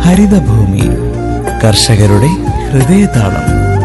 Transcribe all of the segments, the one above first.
ഹരിതഭൂമി കർഷകരുടെ ഹൃദയതാളം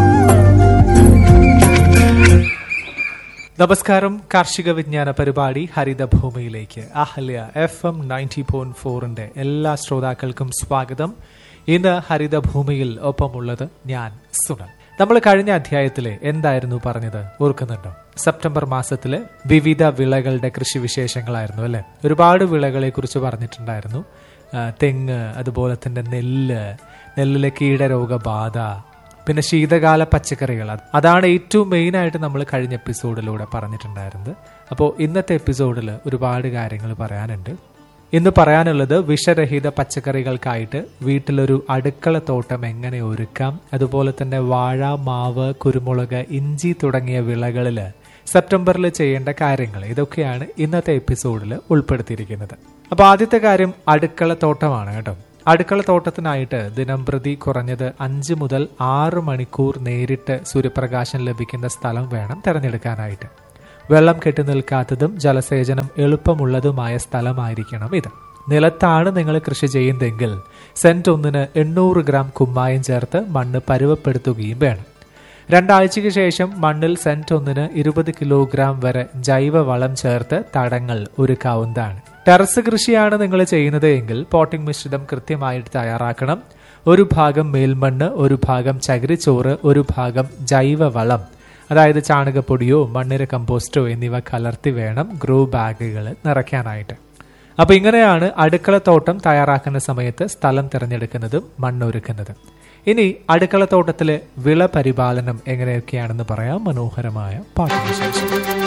നമസ്കാരം കാർഷിക വിജ്ഞാന പരിപാടി ഹരിതഭൂമിയിലേക്ക് Ahalya F M ninety point ഫോറിന്റെ എല്ലാ ശ്രോതാക്കൾക്കും സ്വാഗതം ഇന്ന് ഹരിതഭൂമിയിൽ ഒപ്പമുള്ളത് ഞാൻ സുനൽ നമ്മൾ കഴിഞ്ഞ അധ്യായത്തില് എന്തായിരുന്നു പറഞ്ഞത് ഓർക്കുന്നുണ്ടോ സെപ്റ്റംബർ മാസത്തിലെ വിവിധ വിളകളുടെ കൃഷി വിശേഷങ്ങളായിരുന്നു അല്ലെ ഒരുപാട് വിളകളെ കുറിച്ച് പറഞ്ഞിട്ടുണ്ടായിരുന്നു ആ, തെങ്ങ് അതുപോലെ തന്നെ നെല്ല് നെല്ലിലെ കീടരോഗബാധ പിന്നെ ശീതകാല പച്ചക്കറികൾ അത് അതാണ് ഏറ്റവും മെയിൻ ആയിട്ട് നമ്മൾ കഴിഞ്ഞ എപ്പിസോഡിലൂടെ പറഞ്ഞിട്ടുണ്ടായിരുന്നത് അപ്പോൾ ഇന്നത്തെ എപ്പിസോഡിൽ ഒരുപാട് കാര്യങ്ങൾ പറയാനുണ്ട് ഇന്ന് പറയാനുള്ളത് വിഷരഹിത പച്ചക്കറികൾക്കായിട്ട് വീട്ടിലൊരു അടുക്കള തോട്ടം എങ്ങനെ ഒരുക്കാം അതുപോലെ തന്നെ വാഴ മാവ് കുരുമുളക് ഇഞ്ചി തുടങ്ങിയ വിളകളിൽ സെപ്റ്റംബറിൽ ചെയ്യേണ്ട കാര്യങ്ങൾ ഇതൊക്കെയാണ് ഇന്നത്തെ എപ്പിസോഡിൽ ഉൾപ്പെടുത്തിയിരിക്കുന്നത് അപ്പോൾ ആദ്യത്തെ കാര്യം അടുക്കള തോട്ടമാണ് കേട്ടോ അടുക്കള തോട്ടത്തിനായിട്ട് ദിനം പ്രതി കുറഞ്ഞത് അഞ്ച് മുതൽ ആറ് മണിക്കൂർ നേരിട്ട് സൂര്യപ്രകാശം ലഭിക്കുന്ന സ്ഥലം വേണം തിരഞ്ഞെടുക്കാനായിട്ട് വെള്ളം കെട്ടി നിൽക്കാത്തതും ജലസേചനം എളുപ്പമുള്ളതുമായ സ്ഥലമായിരിക്കണം ഇത് നിലത്താണ് നിങ്ങൾ കൃഷി ചെയ്യുന്നതെങ്കിൽ സെന്റ് ഒന്നിന് എണ്ണൂറ് ഗ്രാം കുമ്മായം ചേർത്ത് മണ്ണ് പരുവപ്പെടുത്തുകയും വേണം രണ്ടാഴ്ചയ്ക്ക് ശേഷം മണ്ണിൽ സെന്റ് ഒന്നിന് ഇരുപത് കിലോഗ്രാം വരെ ജൈവ വളം ചേർത്ത് തടങ്ങൾ ഒരുക്കാവുന്നതാണ് ടെറസ് കൃഷിയാണ് നിങ്ങൾ ചെയ്യുന്നത് എങ്കിൽ പോട്ടിംഗ് മിശ്രിതം കൃത്യമായിട്ട് തയ്യാറാക്കണം ഒരു ഭാഗം മേൽമണ്ണ് ഒരു ഭാഗം ചകിരിച്ചോറ് ഒരു ഭാഗം ജൈവ വളം അതായത് ചാണകപ്പൊടിയോ മണ്ണിര കമ്പോസ്റ്റോ എന്നിവ കലർത്തി വേണം ഗ്രോ ബാഗുകൾ നിറയ്ക്കാനായിട്ട് അപ്പൊ ഇങ്ങനെയാണ് അടുക്കള തോട്ടം തയ്യാറാക്കുന്ന സമയത്ത് സ്ഥലം തിരഞ്ഞെടുക്കുന്നതും മണ്ണൊരുക്കുന്നതും ഇനി അടുക്കള തോട്ടത്തിലെ വിള പരിപാലനം എങ്ങനെയൊക്കെയാണെന്ന് പറയാം മനോഹരമായ പാട്ടിന് ശേഷം